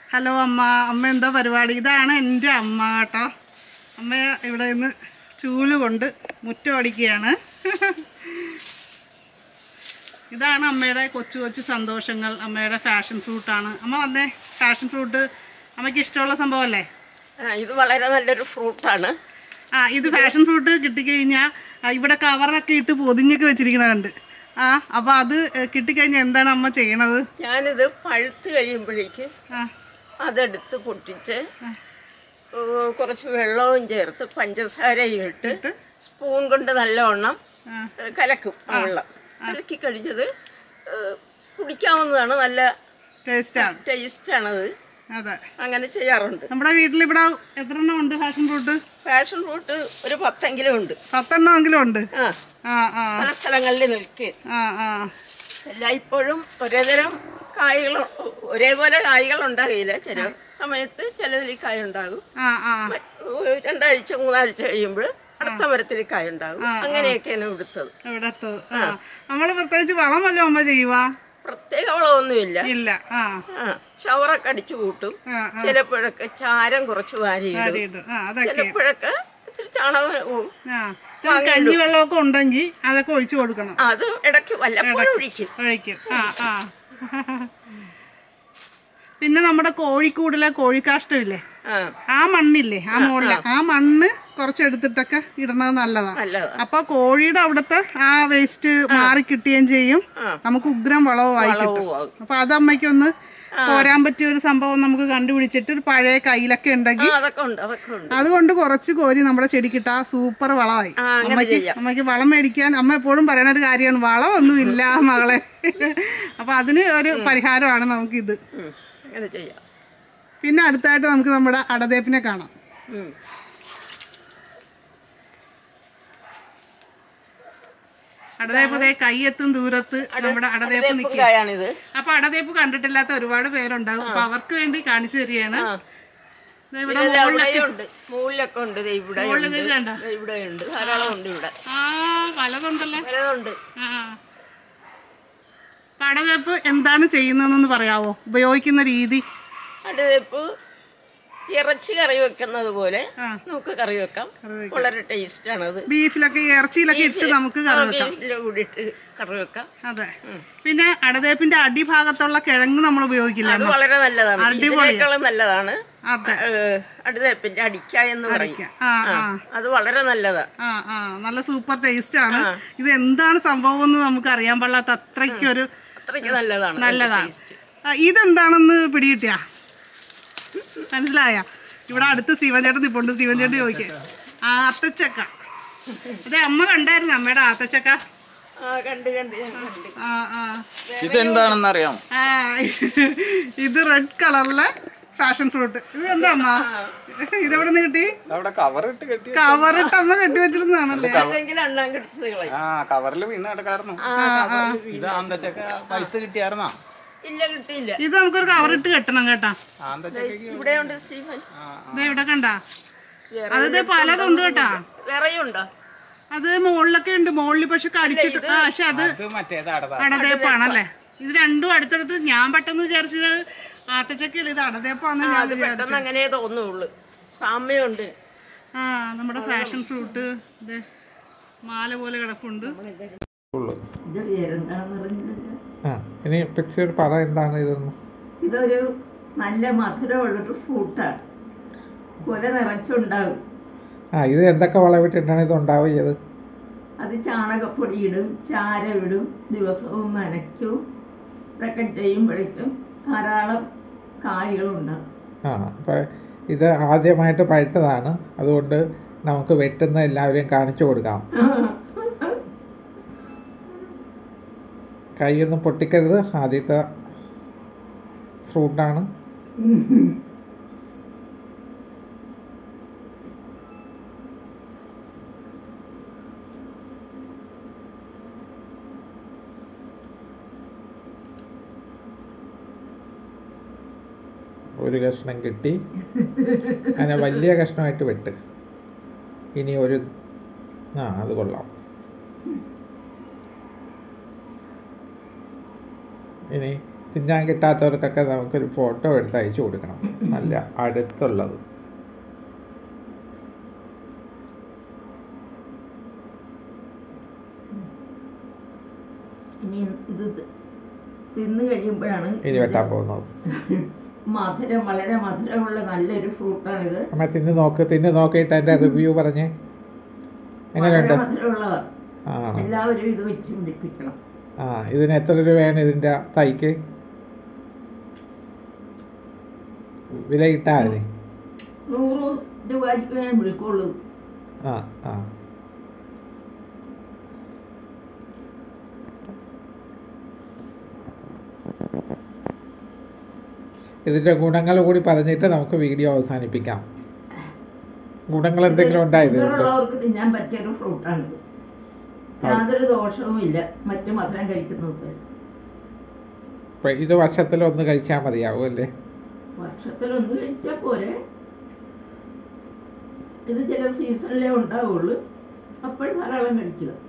Hello അമ്മ അമ്മ എന്താ പരിപാടി ഇതാണ് എൻ്റെ അമ്മ കേട്ടോ അമ്മ ഇവിടെ നിന്ന് ചൂല് കൊണ്ട് മുറ്റം അടിക്കുകയാണ് ഇതാണ് അമ്മയുടെ കൊച്ചു കൊച്ചു സന്തോഷങ്ങൾ അമ്മയുടെ ഫാഷൻ ഫ്രൂട്ടാണ് അമ്മ വന്നേ ഫാഷൻ ഫ്രൂട്ട് അമ്മയ്ക്ക് ഇഷ്ടമുള്ള സംഭവമല്ലേ ആ, ഇത് വളരെ നല്ലൊരു ഫ്രൂട്ടാണ് ആ ഇത് ഫാഷൻ ഫ്രൂട്ട് കിട്ടിക്കഴിഞ്ഞാൽ ഇവിടെ കവറൊക്കെ ഇട്ട് പൊതിഞ്ഞൊക്കെ വെച്ചിരിക്കണതുണ്ട് ആ അപ്പോൾ അത് ഏ, കിട്ടിക്കഴിഞ്ഞാൽ എന്താണ് അമ്മ ചെയ്യണത് ഞാനിത് പഴുത്ത് കഴിയുമ്പോഴേക്ക് ആ അതെടുത്ത് പൊട്ടിച്ച് ഏ, കുറച്ച് വെള്ളവും ചേർത്ത് പഞ്ചസാരയും ഇട്ട് സ്പൂൺ കൊണ്ട് നല്ലവണ്ണം ഏ, കലക്കും ആ വെള്ളം കലക്കി കഴിഞ്ഞത് ഏ, കുടിക്കാവുന്നതാണ് നല്ല ടേസ്റ്റാണ് ടേസ്റ്റാണത് അതെ അങ്ങനെ ചെയ്യാറുണ്ട് നമ്മുടെ വീട്ടിൽ ഇവിടെ എത്ര എണ്ണം ഉണ്ട് ഫാഷൻ ഫ്രൂട്ട് ഫാഷൻ ഫ്രൂട്ട് ഒരു പത്തെങ്കിലും ഉണ്ട് പത്തെണ്ണമെങ്കിലും ഉണ്ട് ആ ആ ആ പല സ്ഥലങ്ങളിൽ നിൽക്കുക ആ ആ എല്ലായ്പ്പോഴും ഒരേതരം കായ്കൾ ഒരേപോലെ കായ്കൾ ഉണ്ടാകില്ല ചില സമയത്ത് ചിലതിൽ കായ ഉണ്ടാകും ആ ആ രണ്ടാഴ്ച മൂന്നാഴ്ച കഴിയുമ്പോൾ അടുത്ത മരത്തിൽ കായ ഉണ്ടാകും അങ്ങനെയൊക്കെയാണ് ഇവിടുത്തത് ഇവിടത്ത് ആ നമ്മൾ പ്രത്യേകിച്ച് വളം വല്ലതും അമ്മ ചെയ്യുവാ പ്രത്യേക വളമൊന്നുമില്ല ഇല്ല ആ ആ ചവറൊക്കെ അടിച്ചു കൂട്ടും ആ ചിലപ്പോഴൊക്കെ ചാരം കുറച്ച് വാരിയിടും ആടിയിടും ആ അതൊക്കെ ചിലപ്പോഴൊക്കെ ഇത്തിരി ചാണകവും ആ ഇത്തിരി കഞ്ഞി വെള്ളമൊക്കെ ഉണ്ടെങ്കിൽ അതൊക്കെ ഒഴിച്ചു കൊടുക്കണം അതും ഇടയ്ക്ക് വല്ലപ്പോഴും ഒഴിക്കും ഒഴിക്കും ആ ആ പിന്നെ നമ്മുടെ കോഴിക്കൂടിലെ കോഴിക്കാഷ്ടമില്ലേ ആ ആ മണ്ണില്ലേ ആ മുകളിലെ ആ മണ്ണ് കുറച്ചെടുത്തിട്ടൊക്കെ ഇടണത് നല്ലതാണ് നല്ലതാ അപ്പൊ കോഴിയുടെ അവിടുത്തെ ആ വേസ്റ്റ് മാറി കിട്ടുകയും ചെയ്യും നമുക്ക് ഉഗ്രം വളവുമായി കിട്ടും വളവും ആകും. അപ്പൊ അത് അമ്മയ്ക്കൊന്ന് പോരാൻ പറ്റിയ ഒരു സംഭവം നമുക്ക് കണ്ടുപിടിച്ചിട്ട് ഒരു പഴയ കയ്യിലൊക്കെ ആ, ഉണ്ടെങ്കിൽ അതൊക്കെ ഉണ്ട് അതൊക്കെ ഉണ്ട് അതുകൊണ്ട് കുറച്ച് കോരി നമ്മുടെ ചെടിക്കിട്ടാ സൂപ്പർ വളമായി ആ, അങ്ങനെ അമ്മയ്ക്ക് ചെയ്യാം. അമ്മയ്ക്ക് വളം മേടിക്കാൻ അമ്മ എപ്പോഴും പറയണ ഒരു കാര്യമാണ് വളമൊന്നും ഇല്ല മകളെ അപ്പൊ അതിന് ഒരു പരിഹാരമാണ് നമുക്കിത് ഉം, അങ്ങനെ ചെയ്യാം പിന്നെ അടുത്തായിട്ട് നമുക്ക് നമ്മുടെ അടതേപ്പിനെ കാണാം ഉം. അടതേപ്പ് ദേ കൈയെത്തും ദൂരത്ത് നമ്മുടെ അടതേപ്പ് നിൽക്കുക കായാണിത് അപ്പൊ അടതേപ്പ് കണ്ടിട്ടില്ലാത്ത ഒരുപാട് പേരുണ്ടാകും അപ്പൊ അവർക്ക് വേണ്ടി കാണിച്ചു തരികയാണ് ദേ ഇവിടെ പിന്നെ അവിടെയും ഉണ്ട് മുകളിലൊക്കെ ഉണ്ട് ദേ ഇവിടെ ഉണ്ട് മുകളിൽ ഇത് കണ്ടോ? ദേ ഇവിടെ ഉണ്ട് ധാരാളം ഉണ്ട് ഇവിടെ ആ പലതുണ്ടല്ലേ പലതുണ്ട് ആ അപ്പൊ അടതേപ്പ് എന്താണ് ചെയ്യുന്നതെന്ന് പറയാവോ ഉപയോഗിക്കുന്ന രീതി അടുത്തേപ്പ് ഇറച്ചി കറി വെക്കുന്നത് പോലെ ആ. നമുക്ക് കറി വെക്കാം വളരെ ടേസ്റ്റ് ആണത് ബീഫിലൊക്കെ ഇറച്ചിയിലൊക്കെ ഇട്ട് നമുക്ക് കറി വെക്കാം ബീഫിന്റെ കൂടി ഇട്ട് കറി വെക്കാം അതെ പിന്നെ അടതേപ്പിന്റെ അടിഭാഗത്തുള്ള കിഴങ്ങ് നമ്മൾ ഉപയോഗിക്കില്ല അത് വളരെ നല്ലതാണ് അടിപൊളിയാ. ഇതിനേക്കാളും നല്ലതാണ് അതെ അടുത്തേപ്പിന്റെ അടിക്ക എന്ന് പറയും ആ ആ, ആ അത് വളരെ നല്ലതാണ് ആ ആ നല്ല സൂപ്പർ ടേസ്റ്റ് ആണ് ഇത് എന്താണ് സംഭവം എന്ന് നമുക്ക് അറിയാൻ പാടില്ലാത്ത അത്രയ്ക്കൊരു അത്രയ്ക്ക് നല്ലതാണ് നല്ലതാണ് ആ, ഇതെന്താണെന്ന് പിടികിട്ടിയ മനസ്സിലായ ഇവിടെ അടുത്ത് ശിവൻചേട്ടൻ നിപ്പുണ്ട് ശിവൻചേട്ടൻ ചോദിക്കേ ആത്തച്ചക്ക അതെ അമ്മ കണ്ടായിരുന്നു അമ്മയുടെ ആത്തച്ചക്ക ആ കണ്ട് കണ്ട് ഞാൻ കണ്ട് ആ ആ ഇതെന്താണെന്ന് അറിയാം ആ ഇത് റെഡ് കളറിലെ ഫാഷൻ ഫ്രൂട്ട് ഇത് കണ്ടോ അമ്മ ഇതെവിടെ നിന്ന് കിട്ടി അവിടെ കവർ ഇട്ട് കെട്ടി കവറിട്ട് അമ്മ കെട്ടി വെച്ചിരുന്നതാണല്ലേ അല്ലെങ്കിൽ അണ്ണാൻ കടിച്ചത് കളയും ആ കവറിൽ വീണ് കിടക്കായിരുന്നു ആ, ഇത് ആന്തച്ചക്ക പഴുത്ത് കിട്ടിയായിരുന്നോ ഇല്ല കിട്ടിയില്ല ഇത് നമുക്കൊരു കവറിട്ട് കെട്ടണം കേട്ടാ ആന്തച്ചക്കയ്ക്ക് ഇവിടെ ഉണ്ട് സ്റ്റീഫൻ ഇതാ ഇവിടെ കണ്ടാ അത് ഇത് പലതുണ്ട് കേട്ടാ വേറെയും ഉണ്ടോ അത് മുകളിലൊക്കെ ഉണ്ട് മുകളിൽ പക്ഷെ കടിച്ചിട്ട് ആ പക്ഷെ അത് ഇത് മറ്റേത് അടതാ അടതേപ്പാണല്ലേ ഇത് രണ്ടും അടുത്തടുത്ത് ഞാൻ പെട്ടെന്ന് വിചാരിച്ചത് ആത്തച്ചക്കല്ല ഇത് അടതേപ്പാന്ന് ഞാൻ അത് വിചാരിച്ചു പെട്ടെന്ന് അങ്ങനെ തോന്നുള്ളൂ സാമ്യമുണ്ട് ആ നമ്മുടെ ഫാഷൻ ഫ്രൂട്ട് ഇത് മാല പോലെ കിടപ്പുണ്ട് ആ ഇനി പിക്ചർ പറ എന്താണ് ഇതെന്ന് ഇതൊരു നല്ല മധുരമുള്ളൊരു ഫ്രൂട്ടാണ് കുല നിറച്ചുണ്ടാകും ആ ഇത് എന്തൊക്കെ വളവിട്ടിട്ടാണ് ഇത് ഉണ്ടാവുകയത് അത് ചാണകപ്പൊടി ഇടും ചാരമിടും ദിവസവും നനയ്ക്കും ഇതൊക്കെ ചെയ്യുമ്പോഴേക്കും ധാരാളം കായ്കളുണ്ടാകും ആ അപ്പം ഇത് ആദ്യമായിട്ട് പഴുത്തതാണ് അതുകൊണ്ട് നമുക്ക് വെട്ടുന്ന എല്ലാവരെയും കാണിച്ചു കൊടുക്കാം കൈയൊന്നും പൊട്ടിക്കരുത് ആദ്യത്തെ ഫ്രൂട്ടാണ് ഒരു കഷ്ണം കിട്ടി അതിനെ വലിയ കഷ്ണമായിട്ട് വെട്ട് ഇനി ഒരു ആ അത് കൊള്ളാം ഇനി തിന്നാൻ കിട്ടാത്തവർക്കൊക്കെ നമുക്കൊരു ഫോട്ടോ എടുത്ത് അയച്ചു കൊടുക്കണം നല്ല അടുത്തുള്ളത് ഇനി ഇത് തി- തിന്ന് കഴിയുമ്പോഴാണ് ഇനി വെട്ടാൻ പോകുന്നത് മധുരം വളരെ മധുരമുള്ള നല്ലൊരു ഫ്രൂട്ടാണിത് അമ്മ തിന്ന് നോക്ക് തിന്ന് നോക്കിയിട്ട് അതിൻ്റെ റിവ്യൂ പറഞ്ഞേ എങ്ങനെയുണ്ട് വളരെ മധുരമുള്ളതാണ് ആണോ എല്ലാവരും ഇത് വെച്ച് പിടിപ്പിക്കണം ആ ഇതിന് എത്ര രൂപയാണ് ഇതിൻ്റെ തൈക്ക് വില കിട്ടാ അതിന് നൂറ് രൂപയ്ക്ക് ഞാൻ വിളിക്കുള്ളൂ ആ ആ ഇതിൻ്റെ ഗുണങ്ങൾ കൂടി പറഞ്ഞിട്ട് നമുക്ക് വീഡിയോ അവസാനിപ്പിക്കാം ഗുണങ്ങൾ എന്തെങ്കിലും ഉണ്ടായതുകൊണ്ട് ഷുഗറുള്ളവർക്ക് തിന്നാൻ പറ്റിയൊരു ഫ്രൂട്ടാണിത് യാതൊരു ദോഷവും ഇല്ല മറ്റു മധുരം കഴിക്കുന്നത് ഇപ്പം ഇത് വർഷത്തിലൊന്ന് കഴിച്ചാൽ മതിയാവും അല്ലേ വർഷത്തിലൊന്ന് കഴിച്ചാൽ പോരെ ഇത് ചില സീസണിലേ ഉണ്ടാവുള്ളൂ അപ്പോൾ ധാരാളം കഴിക്കുക